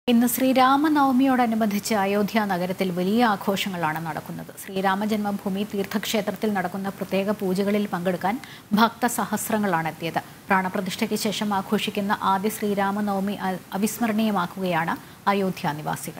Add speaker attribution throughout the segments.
Speaker 1: ഇന്ന് ശ്രീരാമനവമിയോടനുബന്ധിച്ച് അയോധ്യ നഗരത്തിൽ വലിയ ആഘോഷങ്ങളാണ് നടക്കുന്നത് ശ്രീരാമ ജന്മഭൂമി തീർത്ഥക്ഷേത്രത്തിൽ നടക്കുന്ന പ്രത്യേക പൂജകളിൽ പങ്കെടുക്കാൻ ഭക്തസഹസ്രങ്ങളാണ് എത്തിയത് പ്രാണപ്രതിഷ്ഠയ്ക്ക് ശേഷം ആഘോഷിക്കുന്ന ആദ്യ ശ്രീരാമനവമി അ- അവിസ്മരണീയമാക്കുകയാണ് അയോധ്യ നിവാസികൾ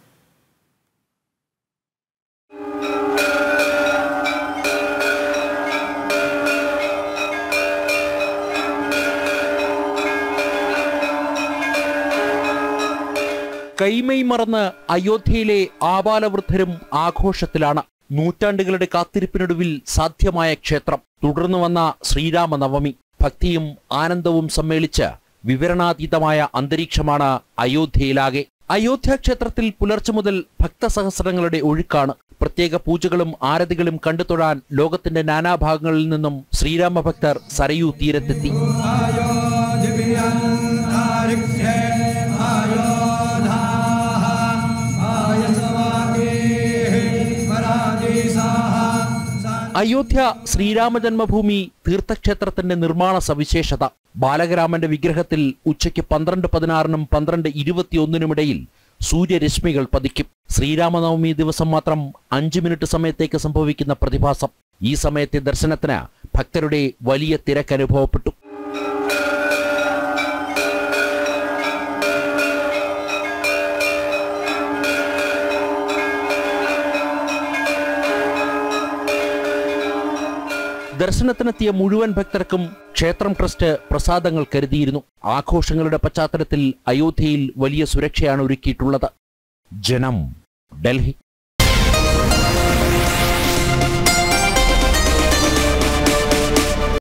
Speaker 2: കൈമൈ മറന്ന് അയോധ്യയിലെ ആബാലവൃദ്ധരും ആഘോഷത്തിലാണ് നൂറ്റാണ്ടുകളുടെ കാത്തിരിപ്പിനൊടുവിൽ സാധ്യമായ ക്ഷേത്രം തുടർന്നു വന്ന ശ്രീരാമനവമി ഭക്തിയും ആനന്ദവും സമ്മേളിച്ച് വിവരണാതീതമായ അന്തരീക്ഷമാണ് അയോധ്യയിലാകെ അയോധ്യ ക്ഷേത്രത്തിൽ പുലർച്ചെ മുതൽ ഭക്തസഹസ്രങ്ങളുടെ ഒഴുക്കാണ് പ്രത്യേക പൂജകളും ആരതികളും കണ്ടു തൊഴാൻ ലോകത്തിന്റെ നാനാഭാഗങ്ങളിൽ നിന്നും ശ്രീരാമ ഭക്തർ സരയൂ തീരത്തെത്തി അയോധ്യ ശ്രീരാമ ജന്മഭൂമി തീർത്ഥക്ഷേത്രത്തിന്റെ നിർമ്മാണ സവിശേഷത ബാലകരാമന്റെ വിഗ്രഹത്തിൽ ഉച്ചയ്ക്ക് പന്ത്രണ്ട് പതിനാറിനും പന്ത്രണ്ട് ഇരുപത്തിയൊന്നിനുമിടയിൽ സൂര്യരശ്മികൾ പതിക്കും ശ്രീരാമനവമി ദിവസം മാത്രം അഞ്ചു മിനിറ്റ് സമയത്തേക്ക് സംഭവിക്കുന്ന പ്രതിഭാസം ഈ സമയത്തെ ദർശനത്തിന് ഭക്തരുടെ വലിയ തിരക്ക് അനുഭവപ്പെട്ടു ദർശനത്തിനെത്തിയ മുഴുവൻ ഭക്തർക്കും ക്ഷേത്രം ട്രസ്റ്റ് പ്രസാദങ്ങൾ കരുതിയിരുന്നു ആഘോഷങ്ങളുടെ പശ്ചാത്തലത്തിൽ അയോധ്യയിൽ വലിയ സുരക്ഷയാണ് ഒരുക്കിയിട്ടുള്ളത് ജനം ഡൽഹി